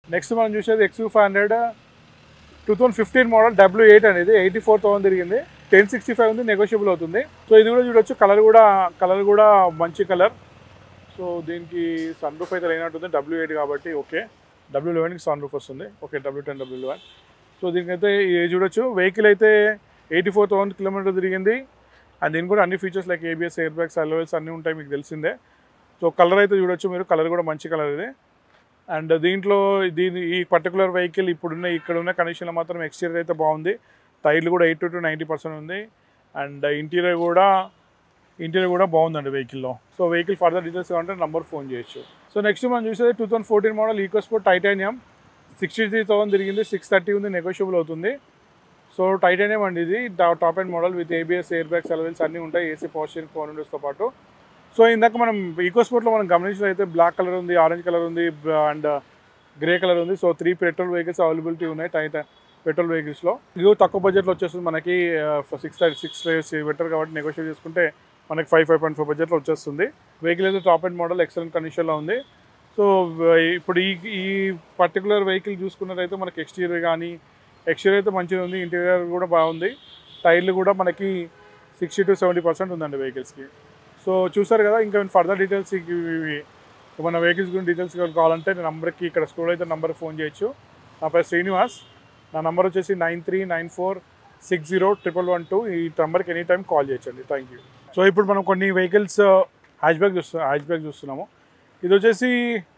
next మనం చూసేది X five hundred two thousand fifteen model W eight అనేది eighty four thousand తిరిగింది ten sixty five ఉంది negotiable అవుతుంది సో ఇది కూడా చూడొచ్చు కలర్ కూడా కలర్ కూడా మంచి కలర్ సో దీనికి సన్ రూఫ్ అయితే లేనట్టుంది డబ్ల్యూ ఎయిట్ కాబట్టి ఓకే డబ్ల్యూ లెవెన్కి సన్ రూఫ్ వస్తుంది okay W ten W eleven so దీనికైతే ఇది చూడొచ్చు వెహికల్ అయితే ఎయిటీ ఫోర్ థౌసండ్ కిలోమీటర్ తిరిగింది అండ్ దీనికి కూడా అన్ని features like ABS air bags alloy wheels అన్నీ ఉంటాయి మీకు తెలిసిందే సో కలర్ అయితే చూడొచ్చు మీరు కలర్ కూడా మంచి కలర్ ఇది అండ్ దీంట్లో దీని ఈ పర్టికులర్ వెహికల్ ఇప్పుడున్న ఇక్కడ ఉన్న కండిషన్లో మాత్రం ఎక్స్టీరియర్ అయితే బాగుంది టైర్లు కూడా ఎయిట్ టు నైంటీ పర్సెంట్ ఉంది అండ్ ఇంటీరియర్ కూడా ఇంటీరియర్ కూడా బాగుందండి వెహికల్లో సో వెహికల్ ఫర్దర్ డీటెయిల్స్ కావాలంటే నంబర్ ఫోన్ చేయొచ్చు సో నెక్స్ట్ మనం చూసేది two thousand fourteen model EcoSport titanium sixty three thousand తిరిగింది సిక్స్ థర్టీ ఉంది నెగోషియబుల్ అవుతుంది సో టైటానియం అండి ఇది top and model with ABS air bags alloy wheels అన్నీ ఉంటాయి ఏసీ పవర్ ఫోర్ విండోస్తో పాటు సో ఇందాక మనం ఈకోస్పోర్ట్లో మనం గమనించినట్లయితే బ్లాక్ కలర్ ఉంది ఆరెంజ్ కలర్ ఉంది అండ్ గ్రే కలర్ ఉంది so three petrol vehicles availability ఉన్నాయి టైటా పెట్రోల్ వెహికల్స్లో ఇది తక్కువ బడ్జెట్లో వచ్చేస్తుంది మనకి సిక్స్ సిక్స్ బెటర్ కాబట్టి నెగోషియేట్ చేసుకుంటే మనకి ఫైవ్ ఫైవ్ పాయింట్ ఫైవ్ బడ్జెట్లో వచ్చేస్తుంది వెహికల్ అయితే టాప్ అండ్ మోడల్ ఎక్సలెంట్ కండిషన్లో ఉంది సో ఇప్పుడు ఈ ఈ పర్టికులర్ వెహికల్ చూసుకున్నట్టయితే మనకి ఎక్స్టీరియర్ కానీ ఎక్స్టీరియర్ అయితే మంచిగా ఉంది ఇంటీరియర్ కూడా బాగుంది టైర్లు కూడా మనకి సిక్స్టీ టు సెవెంటీ పర్సెంట్ ఉందండి వెహికల్స్కి సో చూసారు కదా ఇంకా ఫర్దర్ డీటెయిల్స్ మన వెహికల్స్ గురించి డీటెయిల్స్ కావాలంటే నా నెంబర్కి ఇక్కడ స్కూల్ అయితే నెంబర్ ఫోన్ చేయొచ్చు నా పేరు శ్రీనివాస్ నా నెంబర్ వచ్చేసి nine three nine four six zero triple one two ఈ నెంబర్కి ఎనీ టైం కాల్ చేయొచ్చండి థ్యాంక్ యూ సో ఇప్పుడు మనం కొన్ని వెహికల్స్ హ్యాచ్ బ్యాగ్ చూస్తున్నాం హ్యాచ్ బ్యాగ్ చూస్తున్నాము ఇది వచ్చేసి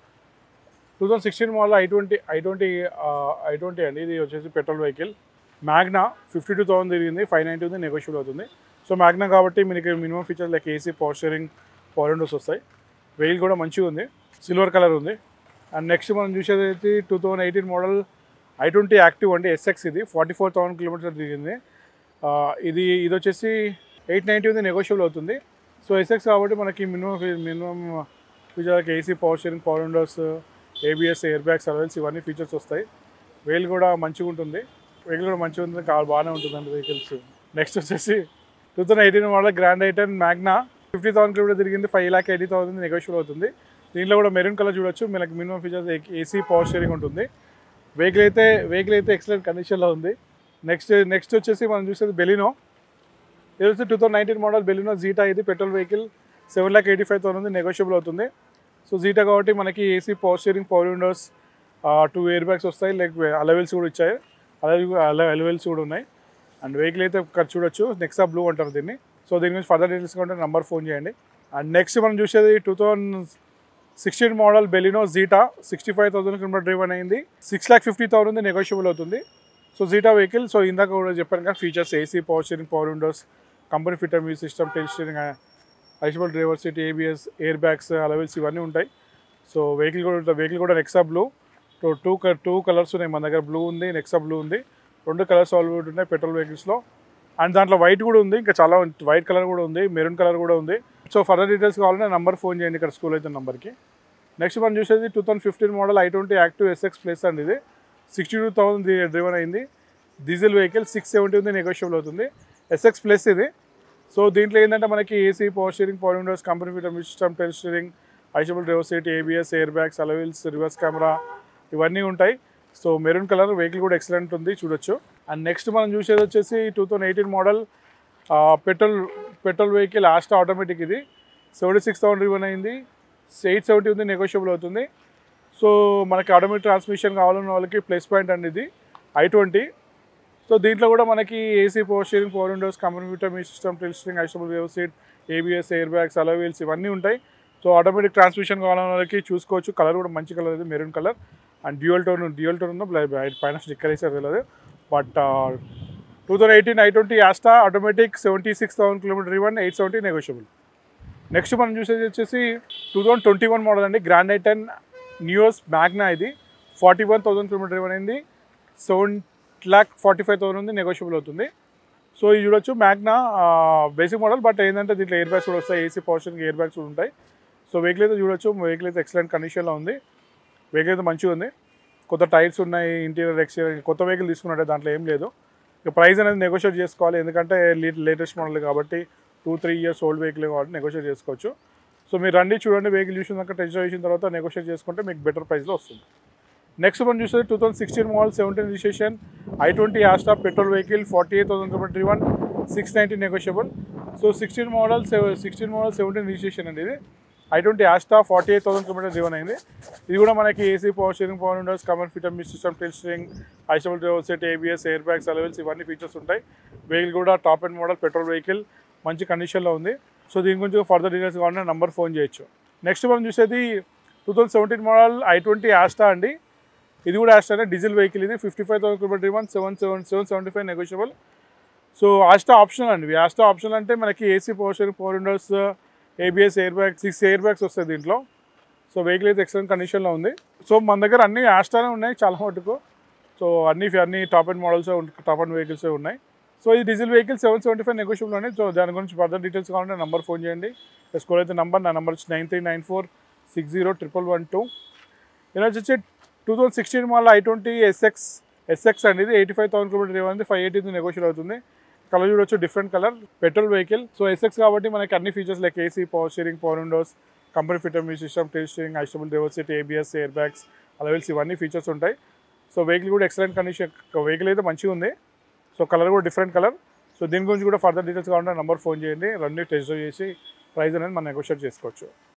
two thousand sixteen model I twenty I twenty I twenty అండి ఇది వచ్చేసి petrol vehicle Magna fifty two thousand తిరిగింది ఫైవ్ నైంటీ ఉంది నెగోషియబుల్ అవుతుంది సో మ్యాగ్నా కాబట్టి మీకు minimum features like AC power steering power Windows వస్తాయి వెయిల్ కూడా మంచిగా ఉంది సిల్వర్ కలర్ ఉంది అండ్ నెక్స్ట్ మనం చూసేది అయితే two thousand eighteen model I twenty active అండి ఎస్ఎక్స్ ఇది ఫార్టీ ఫోర్ థౌసండ్ కిలోమీటర్ తిరిగింది ఆ, ఇది ఇది వచ్చేసి ఎయిట్ నైంటీ ఉంది నెగోషియబుల్ అవుతుంది సో ఎస్ఎక్స్ కాబట్టి మనకి minimum minimum feature AC power steering power windows ABS air bags alloy wheels ఇవన్నీ ఫీచర్స్ వస్తాయి వెయిల్ కూడా మంచిగా ఉంటుంది వెహికల్ కూడా మంచిగా ఉంటుంది కార్ బాగానే ఉంటుందండి వెహికల్స్ నెక్స్ట్ వచ్చేసి two thousand eighteen model Grand I ten Magna fifty thousand kilometre తిరిగింది five lakh eighty thousand negotiable అవుతుంది దీంట్లో కూడా మెరూన్ కలర్ చూడొచ్చు మనకి minimum features AC power steering ఉంటుంది వెహికల్ అయితే వెహికల్ అయితే ఎక్సలెంట్ కండిషన్లో ఉంది నెక్స్ట్ నెక్స్ట్ వచ్చేసి మనం చూసేది బెలినో ఇది వచ్చి two thousand nineteen model Baleno Zeta ఇది petrol vehicle seven lakh eighty five thousand negotiable అవుతుంది సో జీటా కాబట్టి మనకి AC power steering power windows two air bags వస్తాయి లైక్ అలవెల్స్ కూడా ఇచ్చాయి అలవెల్ అలవెల్స్ కూడా ఉన్నాయి అండ్ వెహికల్ అయితే ఇక్కడ చూడొచ్చు నెక్సా బ్లూ అంటారు దీన్ని సో దీని గురించి ఫర్దర్ డీటెయిల్స్ కావాలంటే నంబర్ ఫోన్ చేయండి అండ్ నెక్స్ట్ మనం చూసేది two thousand sixteen model Baleno Zeta sixty five thousand kilometre driven అయింది six lakh fifty thousand negotiable అవుతుంది సో జీటా వెహికల్ సో ఇందాక కూడా చెప్పాను కదా features AC power steering power windows company fitted music system tilt steering adjustable driver seat ABS air bags alloy wheels ఇవన్నీ ఉంటాయి so vehicle కూడా vehicle కూడా Nexa blue two two two colours ఉన్నాయి మన దగ్గర బ్లూ ఉంది నెక్సా బ్లూ ఉంది రెండు కలర్స్ అవైలబుల్ ఉన్నాయి పెట్రోల్ వెహికల్స్లో అండ్ దాంట్లో వైట్ కూడా ఉంది ఇంకా చాలా వైట్ కలర్ కూడా ఉంది మెరూన్ కలర్ కూడా ఉంది సో ఫర్దర్ డీటెయిల్స్ కావాలంటే నంబర్ ఫోన్ చేయండి ఇక్కడ స్కూల్ అయితే నెంబర్కి నెక్స్ట్ మనం చూసేది two thousand fifteen model I twenty active SX plus అండి ఇది సిక్స్టీ టూ థౌసండ్ డ్రివన్ అయింది డీజిల్ వెహికల్ సిక్స్ సెవెంటీ ఉంది నెగోషియబుల్ అవుతుంది ఎస్ఎక్స్ ప్లస్ ఇది సో దీంట్లో ఏంటంటే మనకి AC power steering power windows company fitted system tilt steering adjustable driver seat ABS air bags alloy wheels reverse camera ఇవన్నీ ఉంటాయి so maroon colour vehicle కూడా excellent ఉంది చూడొచ్చు అండ్ నెక్స్ట్ మనం చూసేది వచ్చేసి two thousand eighteen model petrol petrol vehicle Asta automatic ఇది seventy six thousand driven అయింది ఎయిట్ సెవెంటీ ఉంది నెగోషియబుల్ అవుతుంది సో మనకి ఆటోమేటిక్ ట్రాన్స్మిషన్ కావాలన్న వాళ్ళకి ప్లస్ పాయింట్ అండి ఇది ఐ ట్వంటీ సో దీంట్లో కూడా మనకి AC power steering power windows computer మీ సిస్టమ్ టెల్ స్టీరింగ్ ఐస్టబుల్ వేవ్ seat ABS air bags alloy wheels ఇవన్నీ ఉంటాయి సో ఆటోమేటిక్ ట్రాన్స్మిషన్ కావాలన్న వాళ్ళకి చూసుకోవచ్చు కలర్ కూడా మంచి కలర్ ఇది maroon colour and dual tone dual tone ఉందో బ్లై- పైన స్టిక్కర్ వేసారు తెలియదు but two thousand eighteen I twenty Asta automatic seventy six thousand kilometre ఇవన్ ఎయిట్ సెవెంటీ నెగోషియబుల్ నెక్స్ట్ మనం చూసేది వచ్చేసి two thousand twenty one model అండి Grand I ten Nios Magna ఇది ఫార్టీ వన్ థౌసండ్ కిలోమీటర్ ఇవన్ అయింది seven lakh forty five thousand ఉంది negotiable అవుతుంది సో ఇది చూడొచ్చు మ్యాగ్నా బేసిక్ మోడల్ బట్ ఏంటంటే దీంట్లో ఎయిర్ బ్యాగ్స్ కూడా వస్తాయి ఏసీ పవర్షన్కి ఎయిర్ బ్యాగ్స్ కూడా ఉంటాయి సో వెహికల్ అయితే చూడొచ్చు వెహికల్ అయితే ఎక్సలెంట్ కండిషన్లో ఉంది వెహికల్ అయితే మంచిగా ఉంది కొత్త టైర్స్ ఉన్నాయి ఇంటీరియర్ ఎక్స్టీరియర్ కొత్త వెహికల్ తీసుకున్నట్టే దాంట్లో ఏం లేదు ఇక ప్రైస్ అనేది నెగోషియేట్ చేసుకోవాలి ఎందుకంటే లేటెస్ట్ మోడల్ కాబట్టి two three years old vehicle కాబట్టి నెగోషియేట్ చేసుకోవచ్చు సో మీరు రండి చూడండి వెహికల్ చూసినాక టెస్ట్ చేసిన తర్వాత నెగోషియేట్ చేసుకుంటే మీకు బెటర్ ప్రైస్లో వస్తుంది నెక్స్ట్ మనం చూస్తే two thousand sixteen model seventeen registration I twenty Asta petrol vehicle forty eight thousand kilometre one six ninety negotiable so sixteen model sixteen model seventeen registration అండి ఇది I twenty Asta forty eight thousand kilometre driven అయింది ఇది కూడా మనకి AC power steering power windows కమర్ fitted మీ system tilt steering adjustable driver seat ABS air bags alloy wheels ఇవన్నీ features ఉంటాయి వెహికల్ కూడా top and model petrol vehicle మంచి కండిషన్లో ఉంది సో దీని గురించి ఫర్దర్ డీటెయిల్స్ కావాలంటే నంబర్ ఫోన్ చేయొచ్చు నెక్స్ట్ మనం చూసేది two thousand seventeen model I twenty Asta అండి ఇది కూడా యాస్టానే డీజిల్ వెహికల్ ఇది fifty five thousand kilometre one seven seven seven seventy five negotiable so Asta optional అండి ఆస్టా ఆప్షనల్ అంటే మనకి AC power steering four windows ABS air bag six air bags వస్తాయి దీంట్లో సో వెహికల్ అయితే excellent కండిషన్లో ఉంది so మన దగ్గర అన్ని ఆస్టానే ఉన్నాయి చాలా మటుకు సో అన్ని అన్ని top end models top end vehicles ఉన్నాయి సో ఈ diesel vehicle seven seventy five negotiable ఉన్నాయి సో దాని గురించి ఫర్దర్ డీటెయిల్స్ కావాలంటే నంబర్ ఫోన్ చేయండి స్కూల్ అయితే నంబర్ నా నెంబర్ వచ్చి nine three nine four six zero triple one two ఇలా వచ్చి టూ థౌసండ్ సిక్స్టీన్ మళ్ళీ ఐ ట్వంటీ ఎస్ఎక్స్ ఎస్ఎక్స్ అండి ఇది ఎయిటీ ఫైవ్ థౌసండ్ కిలోమీటర్ ఏమైంది ఫైవ్ ఎయిటీ నెగోషియల్ అవుతుంది కలర్ చూడొచ్చు different colour petrol vehicle so SX కాబట్టి మనకి అన్ని features like AC power steering power windows company fitted మీ సిస్టమ్ టెల్ స్టీరింగ్ ఐస్టబుల్ డెవోసిటీ ఏబిఎస్ ఎయిర్ బ్యాగ్స్ అలవెల్స్ ఇవన్నీ features ఉంటాయి సో వెహికల్ కూడా ఎక్సలెంట్ కండిషన్ వెహికల్ అయితే మంచిగా ఉంది సో కలర్ కూడా డిఫరెంట్ కలర్ సో దీని గురించి కూడా ఫర్దర్ డీటెయిల్స్ కావాలంటే నెంబర్ ఫోన్ చేయండి రెండు టెస్ట్ చేసి ప్రైస్ అనేది మనం నెగోషియేట్ చేసుకోవచ్చు